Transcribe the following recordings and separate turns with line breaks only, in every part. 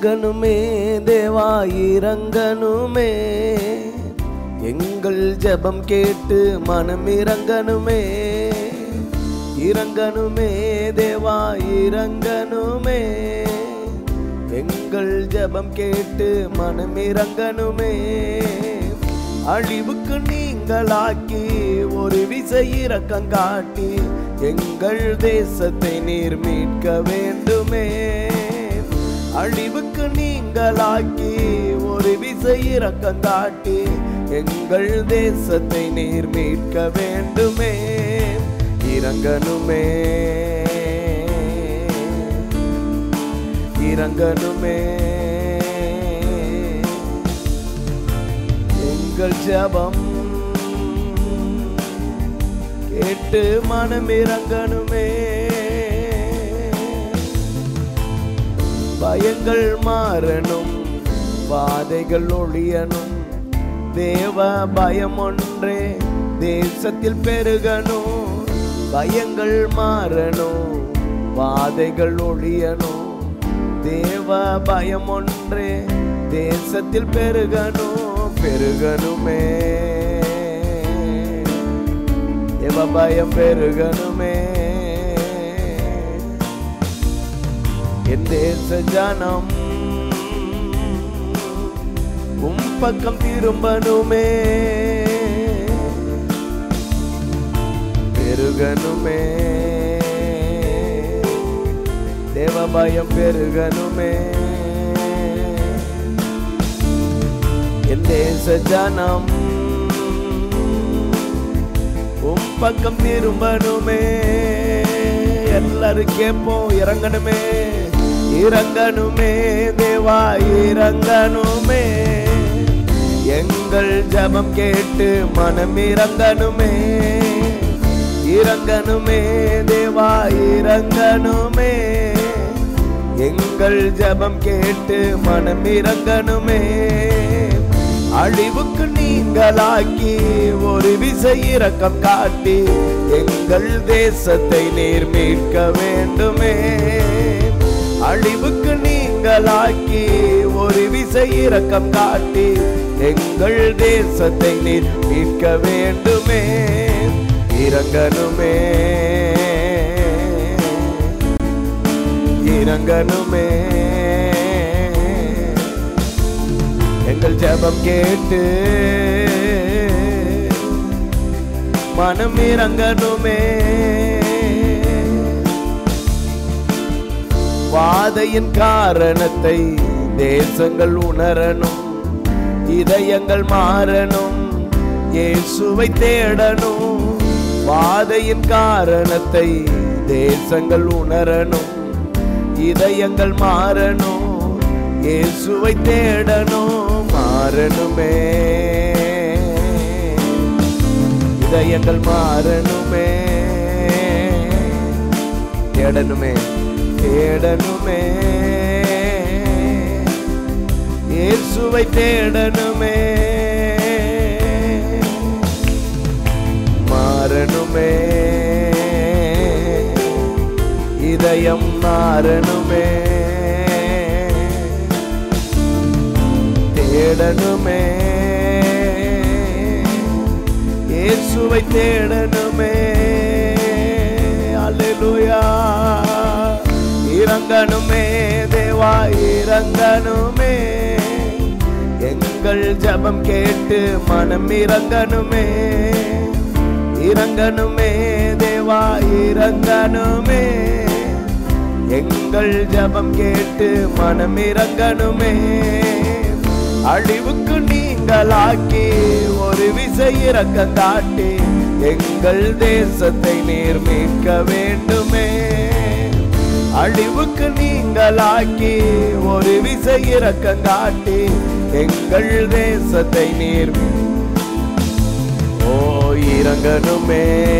இறங்கணுமே தேவா இறங்கணுமே எங்கள் ஜெபம் கேட்டு மனம் இறங்கணுமே இறங்கணுமே தேவா இறங்கணுமே எங்கள் ஜெபம் கேட்டு மனம் இறங்கணுமே அழிவுக்கு நீங்களாக்கி ஒரு விசை இறக்கம் காட்டி எங்கள் தேசத்தை நீர் மீட்க வேண்டுமே அழிவுக்கு நீங்களாக்கி ஒரு விசை இறக்கம் காட்டி எங்கள் தேசத்தை நீர் மீட்க வேண்டுமே இறங்கணுமே இறங்கணுமே எங்கள் ஜபம் கேட்டு மனம் இறங்கணுமே பயங்கள் மாறணும் வாதைகள் ஒழியணும் தேவ பயம் ஒன்றே தேசத்தில் பெருகணும் பயங்கள் மாறணும் வாதைகள் ஒழியணும் தேவ பயம் ஒன்றே தேசத்தில் பெருகணும் பெருகணுமே தேவ பயம் பெருகணுமே என் தேச ஜனம் உம் பக்கம் திரும்பணுமே பெருகணுமே தேவ பயம் பெருகணுமே என் தேச ஜனம் உம் பக்கம் திரும்பணுமே எல்லாரும் கேட்போம் இறங்கணுமே இறங்கணுமே தேவா இறங்கணுமே எங்கள் ஜபம் கேட்டு மனம் இறங்கணுமே இறங்கணுமே தேவா இறங்கணுமே எங்கள் ஜபம் கேட்டு மனம் இறங்கணுமே அழிவுக்கு நீங்களாக்கி ஒரு விசை இறக்கம் காட்டி எங்கள் தேசத்தை நீர் மீட்க வேண்டுமே அழிவுக்கு நீங்களாக்கி ஒரு விசை இறக்கம் காட்டி எங்கள் தேசத்தை நீர் மீட்க வேண்டுமே இறங்கணுமே இறங்கணுமே எங்கள் ஜெபம் கேட்டு மனம் இறங்கணுமே வாதையின் காரணத்தை தேசங்கள் உணரணும் இதயங்கள் மாறணும் இயேசுவை தேடணும் வாதையின் காரணத்தை தேசங்கள் உணரணும் இதயங்கள் மாறணும் இயேசுவை தேடணும் மாறணுமே இதயங்கள் மாறணுமே தேடணுமே தேடணுமே இயேசுவை தேடணுமே மாறணுமே இதயம் மாறணுமே தேடணுமே இயேசுவை தேடணுமே அல்லேலூயா இறங்கணுமே தேவா இறங்கணுமே எங்கள் ஜெபம் கேட்டு மனம் இறங்கணுமே இறங்கணுமே தேவா இறங்கணுமே எங்கள் ஜெபம் கேட்டு மனம் இறங்கணுமே அழிவுக்கு நீங்களாக்கி ஒரு விசை இறக்கம் காட்டி எங்கள் தேசத்தை நீர் மீட்க வேண்டுமே அழிவுக்கு நீங்களாக்கி ஒரு விசை இறக்கம் காட்டி எங்கள் தேசத்தை நீர் மீ- ஓ இறங்கணுமே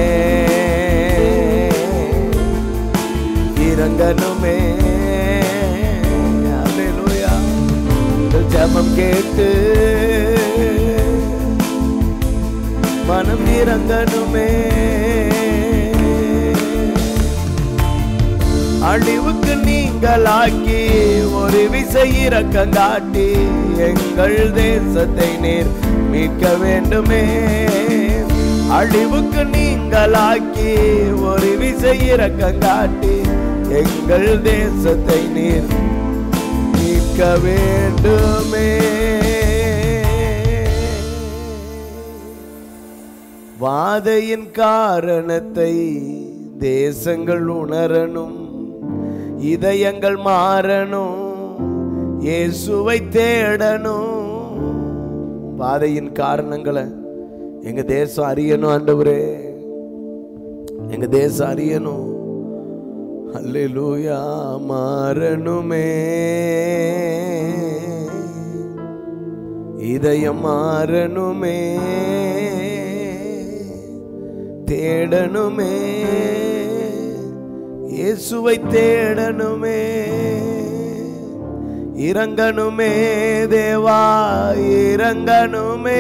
இறங்கணுமே அல்லேலூயா உங்கள் ஜெபம் கேட்டு மனம் இறங்கணுமே அழிவுக்கு நீங்களாக்கி ஒரு விசை இறக்கம் காட்டி எங்கள் தேசத்தை நீர் மீட்க வேண்டுமே அழிவுக்கு நீங்களாக்கி ஒரு விசை இறக்கம் காட்டி எங்கள் தேசத்தை நீர் மீட்க வேண்டுமே வாதையின் காரணத்தை தேசங்கள் உணரணும் இதயங்கள் மாறணும் இயேசுவை தேடணும் வாதையின் காரணங்களை எங்க தேசம் அறியணும் ஆண்டவரே எங்க தேசம் அறியணும் அல்லேலூயா மாறணுமே இதயம் மாறணுமே தேடணுமே இயேசுவை தேடணுமே இறங்கணுமே தேவா இறங்கணுமே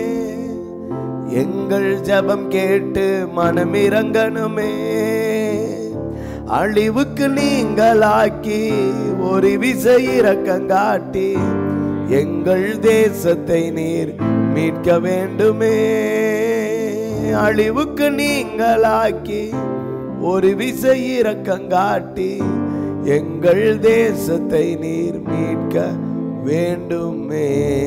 எங்கள் ஜெபம் கேட்டு மனம் இறங்கணுமே அழிவுக்கு நீங்களாக்கி ஒரு விசை இறக்கங்காட்டி எங்கள் தேசத்தை நீர் மீட்க வேண்டுமே அழிவுக்கு நீங்களாக்கி ஒரு விசை இறக்கங்காட்டி எங்கள் தேசத்தை நீர் மீட்க வேண்டுமே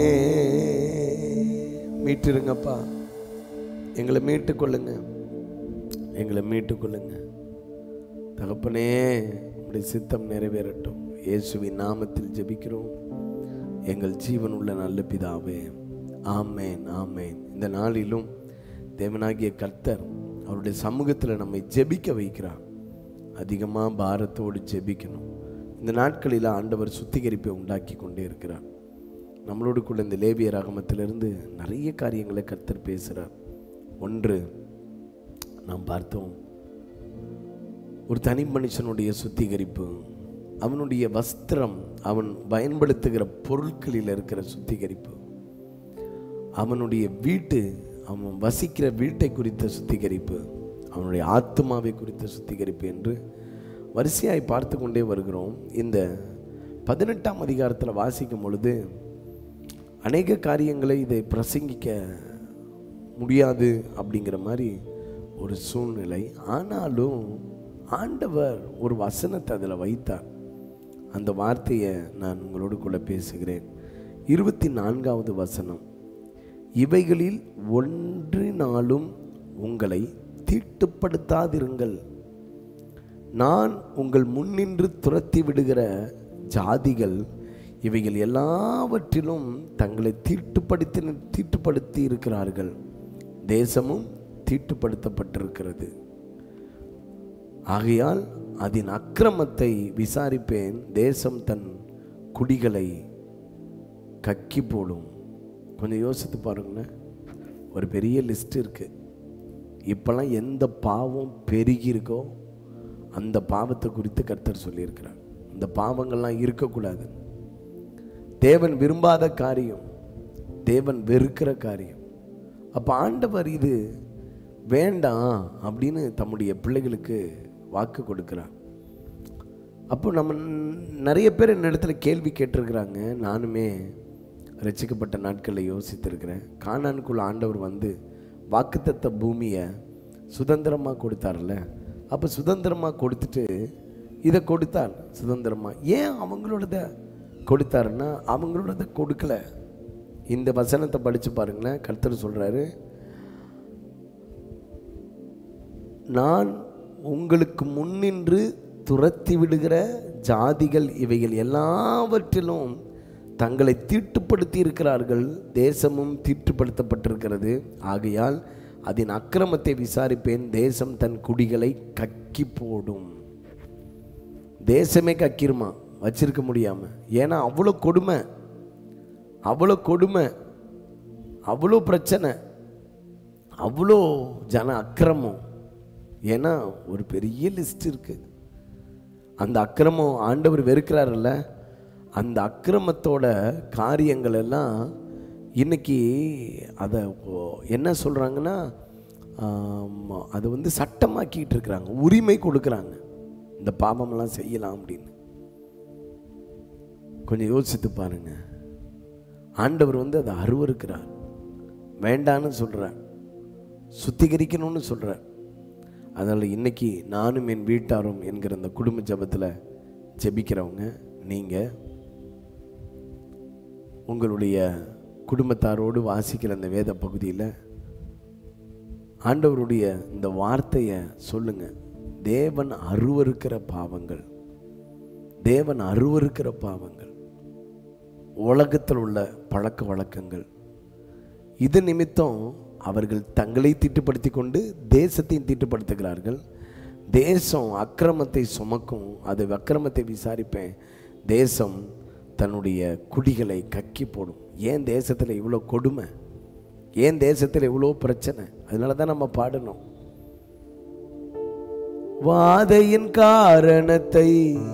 மீட்டிருங்கப்பா எங்களை மீட்டுக் கொள்ளுங்க எங்களை மீட்டுக் கொள்ளுங்க தகப்பனே உடைய சித்தம் நிறைவேறட்டும் இயேசுவின் நாமத்தில் ஜெபிக்கிறோம் எங்கள் ஜீவன் உள்ள நல்ல பிதாவே ஆமேன் ஆமேன் இந்த நாளிலும் தேவனாகிய கர்த்தர் அவருடைய சமூகத்தில் நம்மை ஜெபிக்க வைக்கிறார் அதிகமாக பாரத்தோடு ஜெபிக்கணும் இந்த நாட்களில் ஆண்டவர் சுத்திகரிப்பை உண்டாக்கி கொண்டே இருக்கிறார் நம்மளோடுக்குள்ள இந்த லேவிய ராகமத்திலிருந்து நிறைய காரியங்களை கர்த்தர் பேசுகிறார் ஒன்று நாம் பார்த்தோம் ஒரு தனி மனுஷனுடைய சுத்திகரிப்பு அவனுடைய வஸ்திரம் அவன் பயன்படுத்துகிற பொருட்களில் இருக்கிற சுத்திகரிப்பு அவனுடைய வீட்டு அவன் வசிக்கிற வீட்டை குறித்த சுத்திகரிப்பு அவனுடைய ஆத்மாவை குறித்த சுத்திகரிப்பு என்று வரிசையாய் பார்த்து கொண்டே வருகிறோம் இந்த பதினெட்டாம் அதிகாரத்தில் வாசிக்கும் பொழுது அநேக காரியங்களை இதை பிரசங்கிக்க முடியாது அப்படிங்கிற மாதிரி ஒரு சூழ்நிலை ஆனாலும் ஆண்டவர் ஒரு வசனத்தை அதில் வைத்தார் அந்த வார்த்தையை நான் உங்களோடு கூட பேசுகிறேன் இருபத்தி நான்காவது வசனம் இவைகளில் ஒன்றினாலும் உங்களை தீட்டுப்படுத்தாதிருங்கள் நான் உங்கள் முன்னின்று துரத்தி விடுகிற ஜாதிகள் இவைகள் எல்லாவற்றிலும் தங்களை தீட்டுப்படுத்தி தீட்டுப்படுத்தி இருக்கிறார்கள் தேசமும் தீட்டுப்படுத்தப்பட்டிருக்கிறது ஆகையால் அதன் அக்கிரமத்தை விசாரிப்பேன் தேசம் தன் குடிகளை கக்கி போடும் கொஞ்சம் யோசித்து பாருங்களேன் ஒரு பெரிய லிஸ்ட் இருக்கு இப்போல்லாம் எந்த பாவம் பெருகி இருக்கோ அந்த பாவத்தை குறித்து கர்த்தர் சொல்லியிருக்கிறார் இந்த பாவங்கள்லாம் இருக்கக்கூடாது தேவன் விரும்பாத காரியம் தேவன் வெறுக்கிற காரியம் அப்போ ஆண்டவர் இது வேண்டாம் அப்படின்னு தம்முடைய பிள்ளைகளுக்கு வாக்கு கொடுக்கிறார் அப்போ நம்ம நிறைய பேர் இந்த இடத்துல கேள்வி கேட்டிருக்கிறாங்க நானுமே ரசிக்கப்பட்ட நாட்களில் யோசித்திருக்கிறேன் கானானுக்குள்ள ஆண்டவர் வந்து வாக்குத்தத்த பூமியை சுதந்திரமாக கொடுத்தார்ல அப்போ சுதந்திரமாக கொடுத்துட்டு இதை கொடுத்தார் சுதந்திரமாக ஏன் அவங்களோடத கொடுத்தாருன்னா அவங்களோடத கொடுக்கல இந்த வசனத்தை படித்து பாருங்களேன் கர்த்தர் சொல்கிறாரு நான் உங்களுக்கு முன்னின்று துரத்தி விடுகிற ஜாதிகள் இவைகள் எல்லாவற்றிலும் தங்களை தீட்டுப்படுத்தி இருக்கிறார்கள் தேசமும் தீட்டுப்படுத்தப்பட்டிருக்கிறது ஆகையால் அதன் அக்கிரமத்தை விசாரிப்பேன் தேசம் தன் குடிகளை கக்கி போடும் தேசமே கக்கிருமா வச்சிருக்க முடியாம ஏன்னா அவ்வளோ கொடுமை அவ்வளோ கொடுமை அவ்வளோ பிரச்சனை அவ்வளோ ஜன அக்கிரமம் ஏன்னா ஒரு பெரிய லிஸ்ட் இருக்கு அந்த அக்கிரமம் ஆண்டவர் வெறுக்கிறாருல்ல அந்த அக்கிரமத்தோட காரியங்கள் எல்லாம் இன்னைக்கு அதை ஓ- என்ன சொல்கிறாங்கன்னா அதை வந்து சட்டமாக்கிட்டு இருக்கிறாங்க உரிமை கொடுக்குறாங்க
இந்த பாவமெல்லாம் செய்யலாம் அப்படின்னு கொஞ்சம் யோசித்து பாருங்க ஆண்டவர் வந்து அதை அருவருக்கிறார் வேண்டான்னு சொல்றார் சுத்திகரிக்கணும்னு சொல்றார் அதனால் இன்னைக்கு நானும் என் வீட்டாரும் என்கிற அந்த குடும்ப ஜெபத்தில் ஜெபிக்கிறவங்க நீங்கள் உங்களுடைய குடும்பத்தாரோடு வாசிக்கிற அந்த வேத பகுதியில் ஆண்டவருடைய இந்த வார்த்தையை சொல்லுங்க தேவன் அருவருக்கிற பாவங்கள் தேவன் அருவருக்கிற பாவங்கள் உலகத்தில் உள்ள பழக்க வழக்கங்கள் இது நிமித்தம் அவர்கள் தங்களை தீட்டுப்படுத்தி கொண்டு தேசத்தையும் தீட்டுப்படுத்துகிறார்கள் தேசம் அக்கிரமத்தை சுமக்கும் அது அக்கிரமத்தை விசாரிப்பேன் தேசம் தன்னுடைய குடிகளை கக்கி போடும் ஏன் தேசத்தில் இவ்வளோ கொடுமை ஏன் தேசத்தில் இவ்வளோ பிரச்சனை அதனால தான் நம்ம பாடணும் வாதையின் காரணத்தை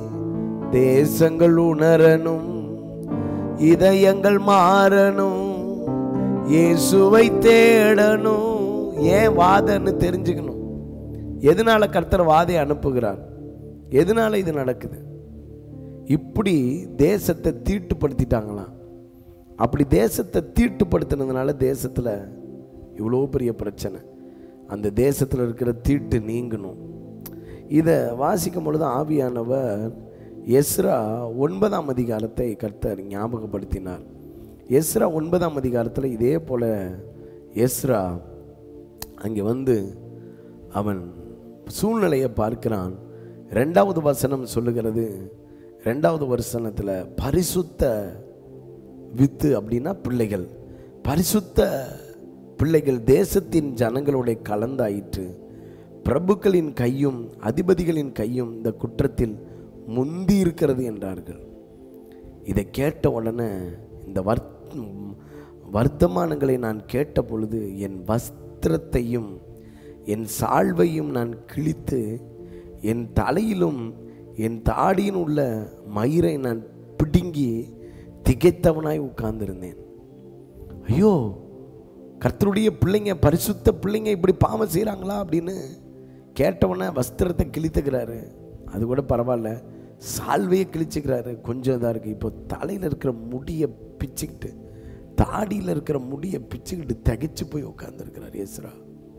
தேசங்கள் உணரணும் இதயங்கள் மாறணும் இயேசுவை தேடணும் ஏன் வாதன்னு தெரிஞ்சுக்கணும் எதனால கர்த்தர் வாதை அனுப்புகிறார் எதனால இது நடக்குது இப்படி தேசத்தை தீட்டுப்படுத்திட்டாங்களாம் அப்படி தேசத்தை தீட்டுப்படுத்தினதுனால தேசத்தில் இவ்வளோ பெரிய பிரச்சனை அந்த தேசத்தில் இருக்கிற தீட்டு நீங்கணும் இதை வாசிக்கும் பொழுது ஆவியானவர் எஸ்ரா ஒன்பதாம் அதிகாரத்தை கர்த்தர் ஞாபகப்படுத்தினார் எஸ்ரா ஒன்பதாம் அதிகாரத்தில் இதே போல் எஸ்ரா அங்கே வந்து அவன் சூழ்நிலையை பார்க்கிறான் ரெண்டாவது வசனம் சொல்லுகிறது ரெண்டாவது வசனத்தில் பரிசுத்த வித்து அப்படின்னா பிள்ளைகள் பரிசுத்த பிள்ளைகள் தேசத்தின் ஜனங்களோட கலந்தாயிற்று பிரபுக்களின் கையும் அதிபதிகளின் கையும் இந்த குற்றத்தில் முந்தி இருக்கிறது என்றார்கள் இதை கேட்ட உடனே இந்த வர் வர்த்தமானங்களை நான் கேட்ட பொழுது என் வஸ்திரத்தையும் என் சால்வையும் நான் கிழித்து என் தலையிலும் என் தாடியின் உள்ள மயிரை நான் பிடுங்கி திகைத்தவனாய் உட்கார்ந்திருந்தேன் ஐயோ கர்த்தருடைய பிள்ளைங்க பரிசுத்த பிள்ளைங்க இப்படி பாவம் செய்கிறாங்களா அப்படின்னு கேட்டவொடனே வஸ்திரத்தை கிழித்துக்கிறாரு அது கூட பரவாயில்ல சால்வையை கிழிச்சுக்கிறாரு கொஞ்சம் இதாக இருக்குது இப்போ தலையில் இருக்கிற முடியை பிச்சுக்கிட்டு தாடியில் இருக்கிற முடியை பிச்சுக்கிட்டு திகைச்சு போய் உட்காந்துருக்கிறார் ஏசுரா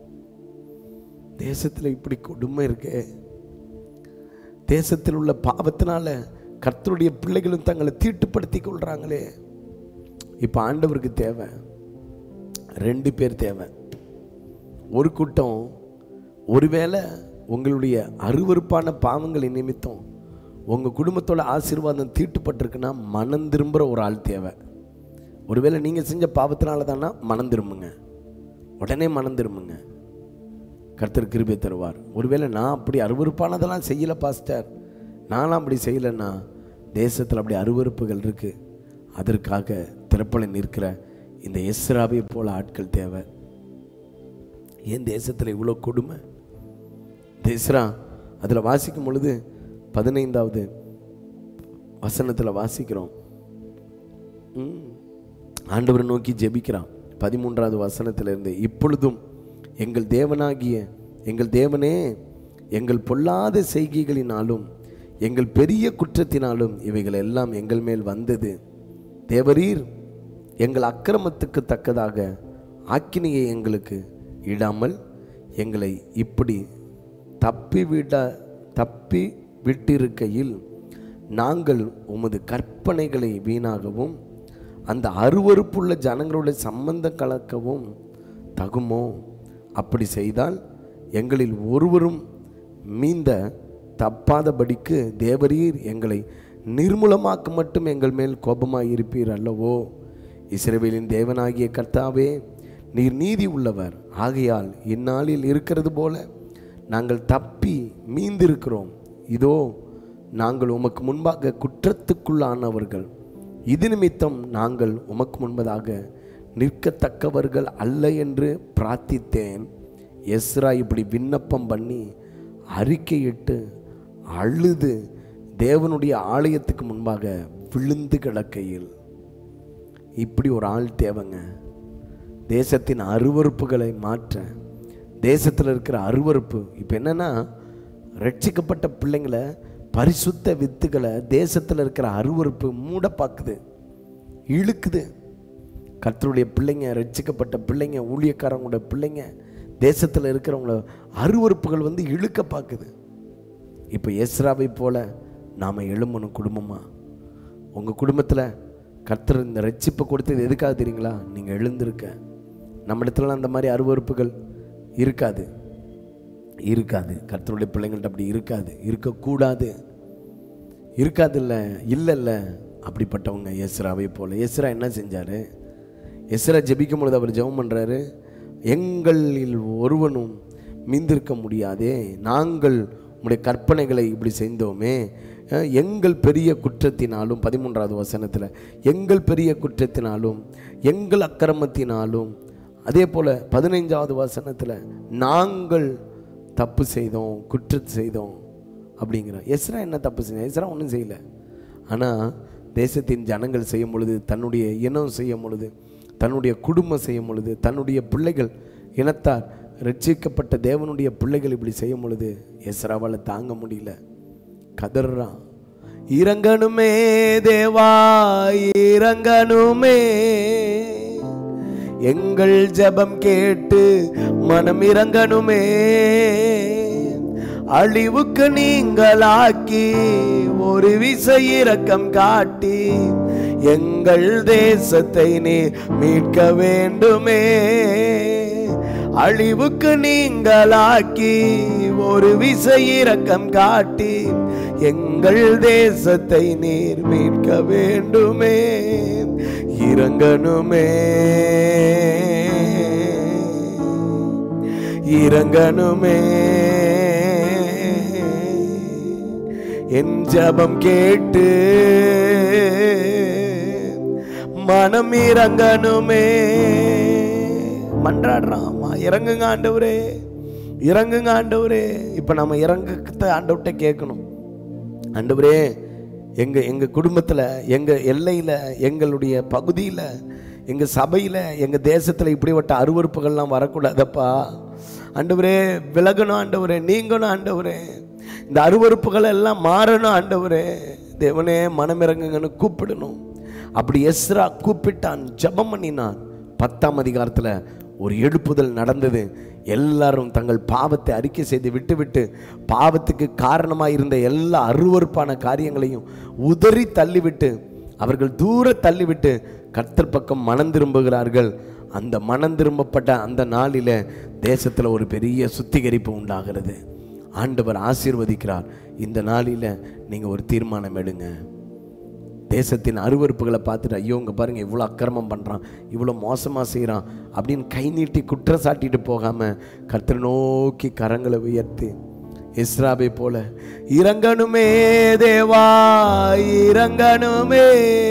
தேசத்தில் இப்படி கொடுமை இருக்கே தேசத்தில் உள்ள பாவத்தினால கர்த்தருடைய பிள்ளைகளும் தங்களை தீட்டுப்படுத்தி கொள்றாங்களே இப்போ ஆண்டவருக்கு தேவை ரெண்டு பேர் தேவை ஒரு கூட்டம் ஒருவேளை உங்களுடைய அருவருப்பான பாவங்களின் நிமித்தம் உங்கள் குடும்பத்தோட ஆசீர்வாதம் தீட்டுப்பட்டிருக்குன்னா மனம் திரும்புகிற ஒரு ஆள் தேவை ஒருவேளை நீங்கள் செஞ்ச பாவத்தினால தானா மனம் திரும்புங்க உடனே மனம் திரும்புங்க கர்த்தர் கிருபை தருவார் ஒருவேளை நான் அப்படி அருவருப்பானதெல்லாம் செய்யலை பாஸ்டர் நானும் அப்படி செய்யலைன்னா தேசத்தில் அப்படி அருவருப்புகள் இருக்குது அதற்காக திறப்பலை நிற்கிற இந்த எஸ்ராவை போல ஆட்கள் தேவை ஏன் தேசத்தில் இவ்வளோ கொடுமை தேசரா அதில் வாசிக்கும் பொழுது பதினைந்தாவது வசனத்தில் வாசிக்கிறோம் ம். ஆண்டவரை நோக்கி ஜெபிக்கிறான் பதிமூன்றாவது வசனத்திலிருந்து இப்பொழுதும் எங்கள் தேவனாகிய எங்கள் தேவனே எங்கள் பொல்லாத செய்கைகளினாலும் எங்கள் பெரிய குற்றத்தினாலும் இவைகள் எல்லாம் எங்கள் மேல் வந்தது தேவரீர் எங்கள் அக்கிரமத்துக்கு தக்கதாக ஆக்கினையை எங்களுக்கு இடாமல் எங்களை இப்படி தப்பி விட தப்பி விட்டிருக்கையில் நாங்கள் உமது கற்பனைகளை வீணாகவும் அந்த அருவருப்புள்ள ஜனங்களோட சம்பந்தம் கலக்கவும் தகுமோ அப்படி செய்தால் எங்களில் ஒருவரும் மீந்த தப்பாதபடிக்கு தேவரீர் எங்களை நிர்மூலமாக்க மட்டும் எங்கள் மேல் கோபமாய் இருப்பீர் அல்லவோ இஸ்ரவேலின் தேவனாகிய கர்த்தாவே நீர் நீதி உள்ளவர் ஆகையால் இந்நாளில் இருக்கிறது போல நாங்கள் தப்பி மீந்திருக்கிறோம் இதோ நாங்கள் உமக்கு முன்பாக குற்றத்துக்குள்ளானவர்கள் இது நிமித்தம் நாங்கள் உமக்கு முன்பதாக நிற்கத்தக்கவர்கள் அல்ல என்று பிரார்த்தித்தேன் எஸ்ரா இப்படி விண்ணப்பம் பண்ணி அறிக்கையிட்டு அழுது தேவனுடைய ஆலயத்துக்கு முன்பாக விழுந்து கிடக்கையில் இப்படி ஒரு ஆள் தேவைங்க தேசத்தின் அருவருப்புகளை மாற்ற தேசத்தில் இருக்கிற அருவருப்பு இப்போ என்னன்னா ரட்சிக்கப்பட்ட பிள்ளைங்களை பரிசுத்த வித்துகளை தேசத்தில் இருக்கிற அருவருப்பு மூட பார்க்குது இழுக்குது கர்த்தருடைய பிள்ளைங்க ரட்சிக்கப்பட்ட பிள்ளைங்க ஊழியக்காரங்களோட பிள்ளைங்க தேசத்தில் இருக்கிறவங்கள அருவருப்புகள் வந்து இழுக்க பார்க்குது இப்போ எஸ்ராவை போல நாம் எழும்பணும் குடும்பமாக உங்கள் குடும்பத்தில் கர்த்தர் இந்த ரட்சிப்பை கொடுத்தது எதுக்காக தெரியுங்களா நீங்கள் எழுந்திருக்க நம்ம இடத்துலலாம் அந்த மாதிரி அருவருப்புகள் இருக்காது இருக்காது கர்த்தருடைய பிள்ளைங்கள்ட்ட அப்படி இருக்காது இருக்கக்கூடாது இருக்காது இல்லை இல்லை இல்லை அப்படிப்பட்டவங்க எஸ்ராவை போல எஸ்ரா என்ன செஞ்சார் எஸ்ரா ஜெபிக்கும் பொழுது அவர் ஜெபம் பண்ணுறாரு எங்களில் ஒருவனும் மீந்திருக்க முடியாதே நாங்கள் உம்முடைய கற்பனைகளை இப்படி செய்தோமே அஹ், எங்கள் பெரிய குற்றத்தினாலும் பதிமூன்றாவது வசனத்தில் எங்கள் பெரிய குற்றத்தினாலும் எங்கள் அக்கிரமத்தினாலும் அதே போல் பதினைஞ்சாவது வசனத்தில் நாங்கள் தப்பு செய்தோம் குற்றத்தை செய்தோம் அப்படிங்கிறான் எஸ்ரா என்ன தப்பு செஞ்சா எஸ்ரா ஒன்றும் செய்யல ஆனால் தேசத்தின் ஜனங்கள் செய்யும் பொழுது தன்னுடைய இனம் செய்யும் பொழுது தன்னுடைய குடும்பம் செய்யும் பொழுது தன்னுடைய பிள்ளைகள் இனத்தார் ரட்சிக்கப்பட்ட தேவனுடைய பிள்ளைகள் இப்படி செய்யும் பொழுது எஸ்ராவால் தாங்க முடியல கதறான் இறங்கணுமே தேவா இறங்கணுமே எங்கள் ஜெபம் கேட்டு மனம் இறங்கணுமே அழிவுக்கு நீங்களாக்கி ஒரு விசை இரக்கம் காட்டி எங்கள் தேசத்தை நீ மீட்க வேண்டுமே அழிவுக்கு நீங்களாக்கி ஒரு விசை இரக்கம் காட்டி எங்கள் தேசத்தை நீர் மீட்க வேண்டுமே இறங்கணுமே இறங்கணுமே என் ஜபம் கேட்டு மனம் இறங்கணுமே மன்றாடுறாமா இறங்குங்க ஆண்டவரே இறங்குங்க ஆண்டவரே இப்போ நம்ம இறங்கத்தை ஆண்டவர்கிட்ட கேட்கணும் ஆண்டவரே எங்கள் எங்கள் குடும்பத்தில் எங்கள் எல்லையில் எங்களுடைய பகுதியில் எங்கள் சபையில் எங்கள் தேசத்தில் இப்படிப்பட்ட அருவறுப்புகள்லாம் வரக்கூடாதப்பா ஆண்டவரே விலகணும் ஆண்டவரே நீங்கணும் ஆண்டவரே இந்த அருவறுப்புகள் எல்லாம் மாறணும் ஆண்டவரே தேவனே மனமிறங்குங்கன்னு கூப்பிடணும் அப்படி எஸ்ரா கூப்பிட்டான் ஜெபம் பண்ணினான் பத்தாம் அதிகாரத்தில் ஒரு எழுப்புதல் நடந்தது எல்லாரும் தங்கள் பாவத்தை அறிக்கை செய்து விட்டுவிட்டு பாவத்துக்கு காரணமாக இருந்த எல்லா அருவருப்பான காரியங்களையும் உதறி தள்ளிவிட்டு அவர்கள் தூர தள்ளிவிட்டு கர்த்தர் பக்கம் மனம் திரும்புகிறார்கள் அந்த மனம் திரும்பப்பட்ட அந்த நாளில் தேசத்தில் ஒரு பெரிய சுத்திகரிப்பு உண்டாகிறது ஆண்டவர் ஆசீர்வதிக்கிறார் இந்த நாளில் நீங்கள் ஒரு தீர்மானம் எடுங்க தேசத்தின் அருவருப்புகளை பார்த்துட்டு ஐயோ இங்கே பாருங்க இவ்வளோ அக்கிரமம் பண்ணுறான் இவ்வளோ மோசமாக செய்கிறான் அப்படின்னு கை நீட்டி குற்றம் சாட்டிட்டு போகாமல் கர்த்தர் நோக்கி கரங்களை உயர்த்தி இஸ்ராபை போல இறங்கணுமே தேவா இறங்கணுமே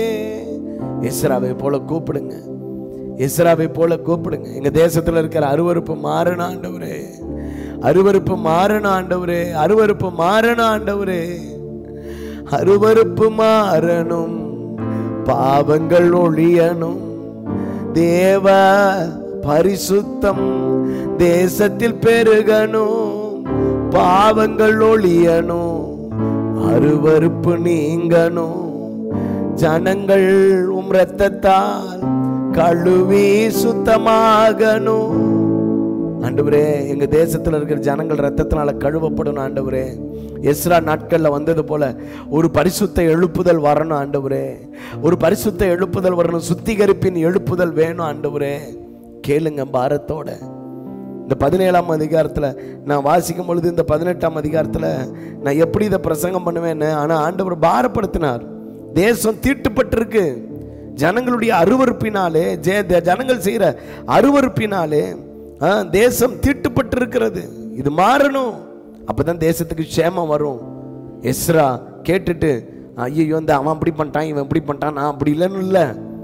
இஸ்ராவை போல கூப்பிடுங்க இஸ்ராவை போல கூப்பிடுங்க எங்க தேசத்துல இருக்கிற அருவருப்பு மாறணும் ஆண்டவரே அருவருப்பு மாறணும் ஆண்டவரே அருவருப்பு மாறணும் ஆண்டவரே அருவருப்பு மாறணும் பாவங்கள் ஒழியணும் தேவ பரிசுத்தம் தேசத்தில் பெருகணும் பாவங்கள் ஒழியணும் அருவருப்பு நீங்கணும் ஜனங்கள் உம் ரத்தத்தால் கழுவி சுத்தமாகணும் ஆண்டவரே எங்க தேசத்துல இருக்கிற ஜனங்கள் ரத்தத்தினால கழுவப்படணும் ஆண்டவரே எஸ்ரா நாட்கள்ல வந்தது போல ஒரு பரிசுத்த எழுப்புதல் வரணும் ஆண்டவரே ஒரு பரிசுத்த எழுப்புதல் வரணும் சுத்திகரிப்பின் எழுப்புதல் வேணும் ஆண்டவரே கேளுங்க பாரத்தோட இந்த பதினேழாம் அதிகாரத்தில் நான் வாசிக்கும் பொழுது இந்த பதினெட்டாம் அதிகாரத்தில் நான் எப்படி இதை பிரசங்கம் பண்ணுவேன்னு ஆனால் ஆண்டவர் பாரப்படுத்தினார் தேசம் தீட்டுப்பட்டிருக்கு ஜனங்களுடைய அருவருப்பினாலே ஜே- த- ஜனங்கள் செய்கிற அருவருப்பினாலே ஆ, தேசம் தீட்டுப்பட்டிருக்கிறது இது மாறணும் அப்பதான் தேசத்துக்கு க்ஷேமம் வரும் எஸ்ரா கேட்டுட்டு ஐயோ இந்த அவன் அப்படி பண்ணிட்டான் இவன் இப்படி பண்ணிட்டான் நான் அப்படி இல்லைன்னு இல்லை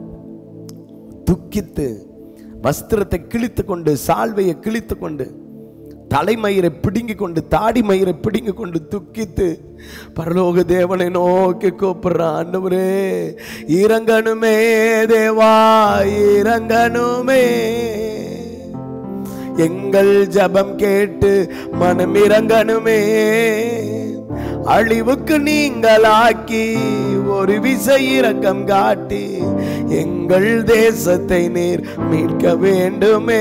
துக்கித்து வஸ்திரத்தை கிழித்து கொண்டு சால்வையை கிழித்து கொண்டு தலைமயிரை பிடுங்கி கொண்டு தாடி மயிரை பிடுங்கி கொண்டு துக்கித்து பரலோக தேவனை நோக்கி கூப்பிடுறான் ஆண்டவரே இறங்கணுமே தேவா இறங்கணுமே எங்கள் ஜெபம் கேட்டு மனம் இறங்கணுமே அழிவுக்கு நீங்களாக்கி ஒரு விசை இரக்கம் காட்டி எங்கள் தேசத்தை நீர் மீட்க வேண்டுமே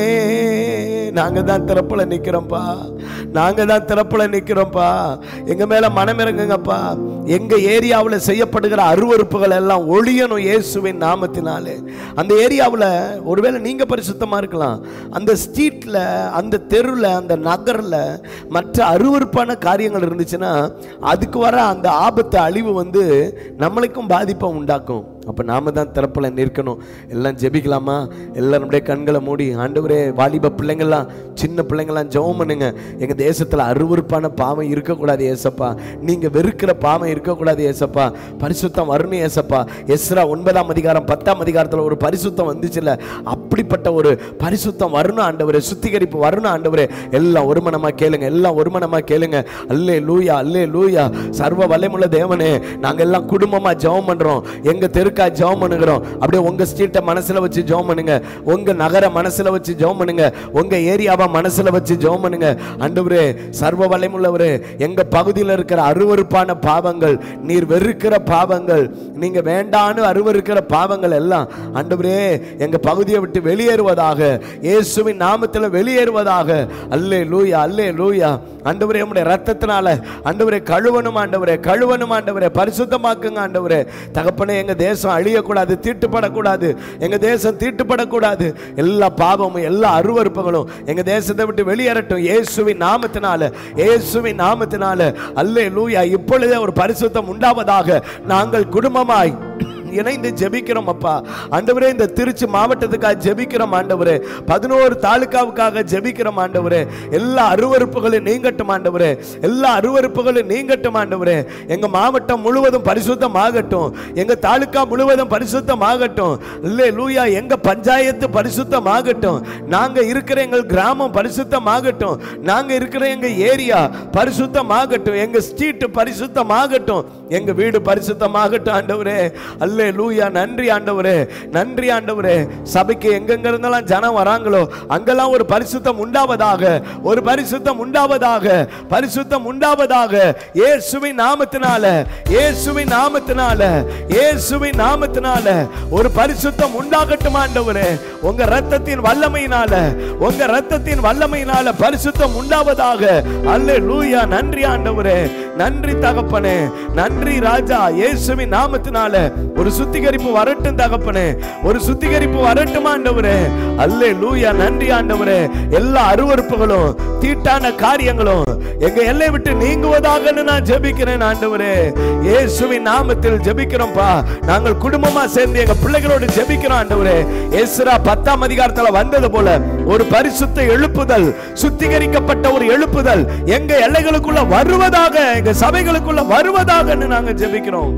நாங்க தான் திறப்புல நிக்கிறோம்ப்பா நாங்க தான் திறப்புல நிக்கிறோம்ப்பா எங்க மேல மனம் இறங்குங்கப்பா எங்க ஏரியாவில் செய்யப்படுகிற அருவருப்புகள் எல்லாம் ஒழியணும் இயேசுவின் நாமத்தினாலே அந்த ஏரியாவில் ஒருவேளை நீங்க பரிசுத்தமா இருக்கலாம் அந்த ஸ்ட்ரீட்ல அந்த தெருவில் அந்த நகரில் மற்ற அருவருப்பான காரியங்கள் இருந்துச்சுன்னா அதுக்கு வர அந்த ஆபத்து அழிவு வந்து நம்மளுக்கும் பாதிப்பை உண்டாக்கும் அப்போ நாம தான் திறப்புல நிற்கணும் எல்லாம் ஜெபிக்கலாமா எல்லாரும் நம்முடைய கண்களை மூடி ஆண்டவரே வாலிப பிள்ளைங்கள்லாம் சின்ன பிள்ளைங்கள்லாம் ஜெபம் பண்ணுங்க எங்கள் தேசத்தில் அருவருப்பான பாவம் இருக்கக்கூடாது ஏசப்பா நீங்கள் வெறுக்கிற பாவம் இருக்கக்கூடாது ஏசப்பா பரிசுத்தம் வரணும் ஏசப்பா எஸ்ரா ஒன்பதாம் அதிகாரம் பத்தாம் அதிகாரத்தில் ஒரு பரிசுத்தம் வந்துச்சுல்ல அப்படிப்பட்ட ஒரு பரிசுத்தம் வரணும் ஆண்டவரே சுத்திகரிப்பு வரணும் ஆண்டவரே எல்லாம் ஒருமனமா கேளுங்க எல்லாம் ஒருமனமா கேளுங்க அல்லே லூயா அல்லே லூயா சர்வ வல்லமுள்ள தேவனே நாங்க எல்லாம் குடும்பமா ஜெபம் பண்றோம் எங்க தெருக்கா ஜெபம் பண்ணுகிறோம் அப்படியே உங்க ஸ்ட்ரீட்டை மனசுல வச்சு ஜெபம் பண்ணுங்க உங்க நகர மனசுல வச்சு ஜெபம் பண்ணுங்க உங்க ஏரியாவை மனசுல வச்சு ஜெபம் பண்ணுங்க ஆண்டவரே சர்வ வல்லமுள்ளவரே எங்க பகுதியில் இருக்கிற அருவருப்பான பாவங்கள் நீர் வெறுக்கிற பாவங்கள் நீங்க வேண்டான்னு அருவருக்கிற பாவங்கள் எல்லாம் ஆண்டவரே எங்க பகுதியை விட்டு வெளியேறுவதாக இயேசுவின் நாமத்தில் வெளியேறுவதாக அல்லே லூயா அல்லே லூயா ஆண்டவரே உம்முடைய ரத்தத்தினால ஆண்டவரே கழுவணும் ஆண்டவரே கழுவணும் ஆண்டவரே பரிசுத்தமாக்குங்க ஆண்டவரே தகப்பனே எங்க தேசம் அழியக்கூடாது தீட்டுப்படக்கூடாது எங்க தேசம் தீட்டுப்படக்கூடாது எல்லா பாவமும் எல்லா அருவருப்புகளும் எங்க தேசத்தை விட்டு வெளியேறட்டும் இயேசுவின் நாமத்தினால இயேசுவின் நாமத்தினால அல்லே லூயா இப்பொழுதே ஒரு பரிசுத்தம் உண்டாவதாக நாங்கள் குடும்பமாய் இணைந்து ஜெபிக்கிறோம் அப்பா ஆண்டவரே இந்த திருச்சி மாவட்டத்துக்காக ஜெபிக்கிறோம் ஆண்டவரே பதினோரு தாலுக்காவுக்காக ஜெபிக்கிறோம் ஆண்டவரே எல்லா அருவருப்புகளும் நீங்கட்டும் ஆண்டவரே எல்லா அருவருப்புகளும் நீங்கட்டும் ஆண்டவரே எங்க மாவட்டம் முழுவதும் பரிசுத்தமாகட்டும் எங்க தாலுக்கா முழுவதும் பரிசுத்தமாகட்டும் இல்லே லூயா எங்க பஞ்சாயத்து பரிசுத்தமாகட்டும் நாங்க இருக்கிற எங்கள் கிராமம் பரிசுத்தமாகட்டும் நாங்க இருக்கிற எங்க ஏரியா பரிசுத்தமாகட்டும் எங்க ஸ்ட்ரீட் பரிசுத்தமாகட்டும் எங்க வீடு பரிசுத்தமாகட்டும் ஆண்டவரே அல்லே லூயா நன்றி ஆண்டவரே நன்றி ஆண்டவரே சபைக்கு எங்கெங்க இருந்தெல்லாம் ஜனம் வராங்களோ அங்கெல்லாம் ஒரு பரிசுத்தம் உண்டாவதாக ஒரு பரிசுத்தம் உண்டாவதாக பரிசுத்தம் உண்டாவதாக இயேசுவின் நாமத்தினால இயேசுவின் நாமத்தினால இயேசுவின் நாமத்தினால ஒரு பரிசுத்தம் உண்டாகட்டும் ஆண்டவரே உங்க ரத்தத்தின் வல்லமையினால உங்க ரத்தத்தின் வல்லமையினால பரிசுத்தம் உண்டாவதாக அல்லே லூயா நன்றி ஆண்டவரே நன்றி தகப்பனே நன்றி ராஜா இயேசுவின் நாமத்தினால ஒரு சுத்திகரிப்பு வரட்டும் தகப்பனே ஒரு சுத்திகரிப்பு வரட்டும் ஆண்டவரே அல்லே லூயா நன்றி ஆண்டவரே எல்லா அருவருப்புகளும் தீட்டான காரியங்களும் எங்க எல்லை விட்டு நீங்குவதாக நான் ஜெபிக்கிறேன் ஆண்டவரே இயேசுவின் நாமத்தில் ஜெபிக்கிறோம்ப்பா நாங்கள் குடும்பமா சேர்ந்து எங்க பிள்ளைகளோடு ஜெபிக்கிறோம் ஆண்டவரே எஸ்ரா பத்தாம் அதிகாரத்துல வந்தது போல ஒரு பரிசுத்த எழுப்புதல் சுத்திகரிக்கப்பட்ட ஒரு எழுப்புதல் எங்க எல்லைகளுக்குள்ள வருவதாக எங்க சபைகளுக்குள்ள வருவதாக நாங்க ஜெபிக்கிறோம்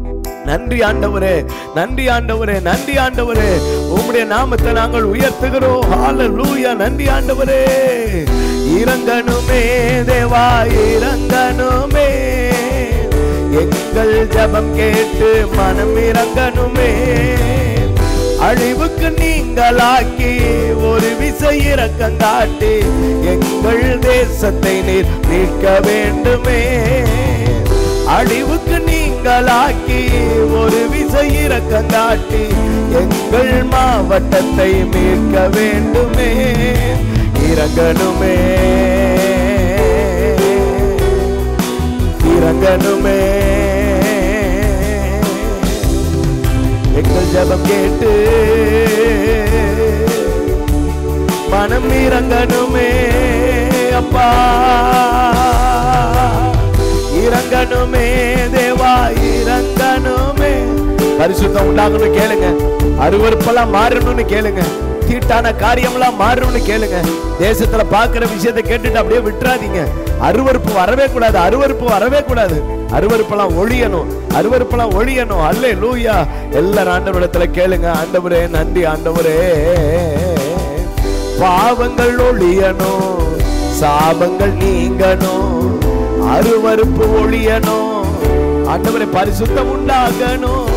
நன்றி ஆண்டவரே நன்றி ஆண்டவரே நன்றி ஆண்டவரே உம்முடைய நாமத்தை நாங்கள் உயர்த்துகிறோம் ஹalleluya நன்றி ஆண்டவரே இறங்கணுமே தேவா இறங்கணுமே எங்கள் ஜெபம் கேட்டு மனம் இறங்கணுமே அழிவுக்கு நீங்களாக்கி ஒரு விசை இறக்கம் காட்டி எங்கள் தேசத்தை நீர் மீட்க வேண்டுமே அழிவுக்கு நீங்களாக்கி ஒரு விசை இறக்கம் காட்டி எங்கள் மாவட்டத்தை மீட்க வேண்டுமே இறங்கணுமே இறங்கணுமே எங்கள் ஜெபம் கேட்டு மனம் இறங்கணுமே அப்பா இறங்கணுமே தேவா இறங்கணுமே பரிசுத்தம் உண்டாகணும் கேளுங்க அருவருப்பெல்லாம் மாறணும்னு கேளுங்க தீட்டான காரியம்லாம் மாறணும்னு கேளுங்க தேசத்துல பாக்குற விஷயத்தை கேட்டுட்டு அப்படியே விட்டுறாதீங்க அருவருப்பு வரவே கூடாது அருவருப்பு வரவே கூடாது அருவருப்பெல்லாம் ஒழியணும் அருவருப்பெல்லாம் ஒழியணும் அல்லே லூயா எல்லாரும் ஆண்டவரிடத்துல கேளுங்க ஆண்டவரே நன்றி ஆண்டவரே பாவங்கள் ஒழியணும் சாபங்கள் நீங்கணும் அருவருப்பு ஒழியணும் ஆண்டவரே பரிசுத்தம் உண்டாகணும்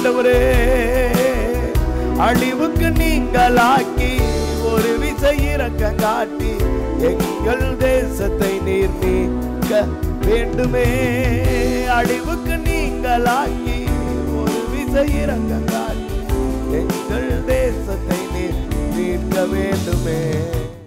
ஆண்டவரே அழிவுக்கு நீங்களாக்கி ஒரு விசை இறக்க
இரக்கங்காட்டி எங்கள் தேசத்தை நீர் நீக்க வேண்டுமே அழிவுக்கு நீங்களாக்கி ஒரு விசை இரக்கங்காட்டி எங்கள் தேசத்தை நீர் மீட்க வேண்டுமே